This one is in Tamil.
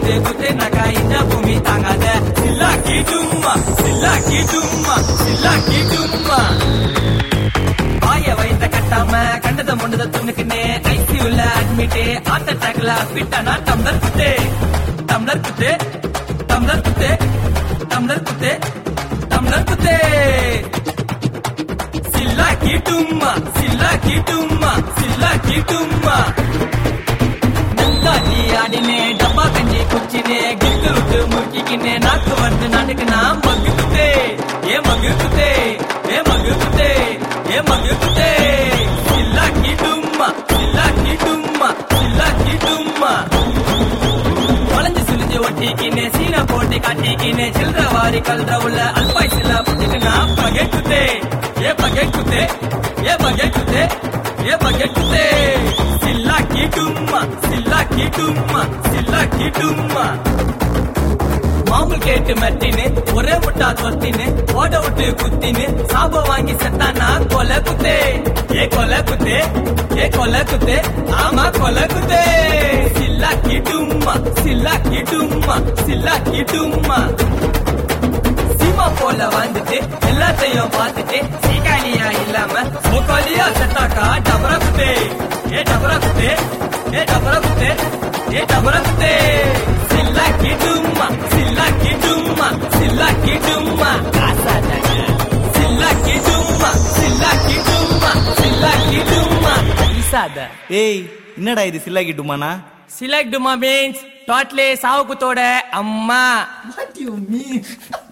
குத்து குத்துனாக்கா இந்த பூமி தாங்காத சில்லாக்கி டும்மா சில்லாக்கி டும்மா சில்லாக்கி டும்மா வாய வயித்த கட்டாம கண்டத முண்டத துணுக்குனே ஐசியூல அட்மிட் ஹார்ட் அட்டாக்ல பிட்டானா டம்ளர் குத்தே டம்ளர் குத்தே டம்ளர் குத்தே டம்ளர் குத்தே டம்ளர் குத்தே சில்லாக்கி டும்மா சில்லாக்கி டும்மா சில்லாக்கி டும்மா நந்தாட்டி ஆடினே டப்பா கஞ்சி குச்சினே கிக்கு விட்டு முக்கிக்கினே நாக்கு வந்து நடுக்குனா மகு குத்தே ஏ மகு குத்தே ஏ மகு குத்தே ஏ மகு குத்தே சில்லாக்கி டும்மா சில்லாக்கி டும்மா சில்லாக்கி டும்மா வளைஞ்சு சுழிஞ்சு ஒட்டிக்கினே சீன போட்டி காட்டிக்கினே சில்லற வாரி கல்ற உள்ள அல்பாய் சில்லா புட்டுக்குனா பகை குத்தே ஏ பகை குத்தே ஏ பகை குத்தே ஏ பகை குத்தே சில்லாக்கி டும்மா சில்லாக்கி டும்மா சில்லாக்கி டும்மா மாமூல் கேட்டு மெட்டினு ஒரே முட்டா தொத்தினு ஓட விட்டு குத்தினு சாபம் வாங்கி செத்தானா கொலை குத்தே ஏ கொலை குத்தே ஏ கொலை குத்தே ஆமா கொலை குத்தே சில்லாக்கி டும்மா சில்லாக்கி டும்மா சில்லாக்கி டும்மா சீமா போல வாழ்ந்துட்டு எல்லாத்தையும் பார்த்துட்டு சீக்காலியா இல்லாம சோக்காலியா செத்தாக்கா டபரா குத்தே ஏ டபரா குத்தே ஏ டபரா குத்தே ஏ டபரா குத்தே சில்லாக்கி டும்மா சில்லாக்கி டும்மா சில்லாக்கி டும்மா சில்லாக்கி டும்மா சில்லாக்கி டும்மா சில்லாக்கி டும்மா இசாத ஏய் என்னடா இது சில்லாக்கிட்டுமாண்ணா சிலக் டுமா மீன்ஸ் டோட்லே சாவுக்குத்தோட அம்மா வாட் யூ மீன்